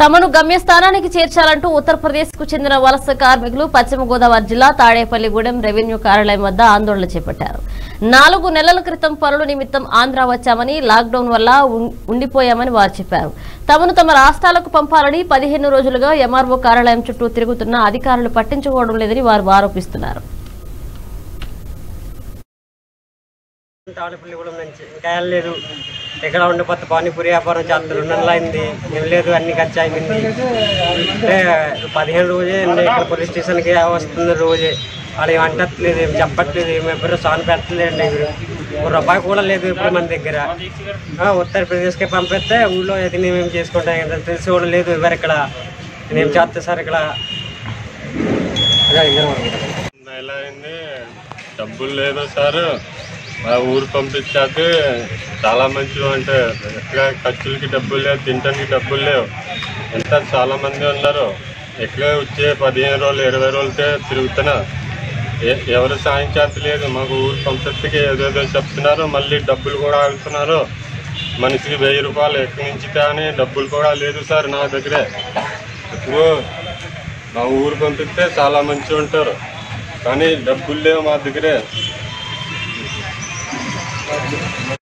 తమను గమ్యస్థానానికి చేర్చాలంటూ ఉత్తరప్రదేశ్ కు చెందిన వలస కార్మికులు పశ్చిమ గోదావరి జిల్లా తాడేపల్లిగూడెం రెవెన్యూ కార్యాలయం వద్ద ఆందోళన చేపట్టారు నాలుగు నెలల క్రితం పనుల నిమిత్తం ఆంధ్ర వచ్చామని లాక్డౌన్ వల్ల ఉం- ఉండిపోయామని వారు చెప్పారు తమను తమ రాష్ట్రాలకు పంపాలని పదిహేను రోజులుగా ఎంఆర్ఓ కార్యాలయం చుట్టూ తిరుగుతున్న అధికారులు పట్టించుకోవడం లేదని వారు ఆరోపిస్తున్నారు తాడపల్లిగూడెం నుంచి ఇంకా వెళ్ళలేదు ఇక్కడ ఉండిపోతే పానీపూరి వ్యాపారం చేస్తారు రెండు నెలలు అయింది ఏం లేదు అన్ని ఖర్చు అయిపోయింది అంటే పదిహేను రోజే అండి ఇక్కడ పోలీస్ స్టేషన్కి వస్తుంది రోజే వాళ్ళు ఏం అంటట్లేదు ఏం చెప్పట్లేదు ఏం ఎవరు సాన్ పెట్టలేదండి ఒక రూపాయి కూడా లేదు ఇప్పుడు మన దగ్గర ఆ, ఉత్తరప్రదేశ్కి పంపిస్తే ఊళ్ళో అయితే నేమేం చేసుకుంటాం కదా తెలిసి కూడా లేదు ఎవరు ఇక్కడ నేనేం చేస్తా సార్ ఇక్కడ నెల అయింది డబ్బులు లేదు సార్ మా ఊరు పంపించాక చాలా మంచిగా అంటే ఎక్కడ ఖర్చులకి డబ్బులు లేవు తినడానికి డబ్బులు లేవు ఎంత చాలా మంది ఉన్నారు ఎక్కడ వచ్చే పదిహేను రోజులు ఇరవై రోజులకే తిరుగుతున్నా ఎ- ఎవరు సాయం చేతలేదు మాకు ఊరు పంపిస్తే ఏదేదో చెప్తున్నారు మళ్ళీ డబ్బులు కూడా ఆగుతున్నారు మనిషికి వెయ్యి రూపాయలు ఎక్కడి నుంచి కానీ డబ్బులు కూడా లేదు సార్ నా దగ్గరే ఇప్పుడు మా ఊరు పంపిస్తే చాలా మంచిగా ఉంటారు కానీ డబ్బులు లేవు మా దగ్గరే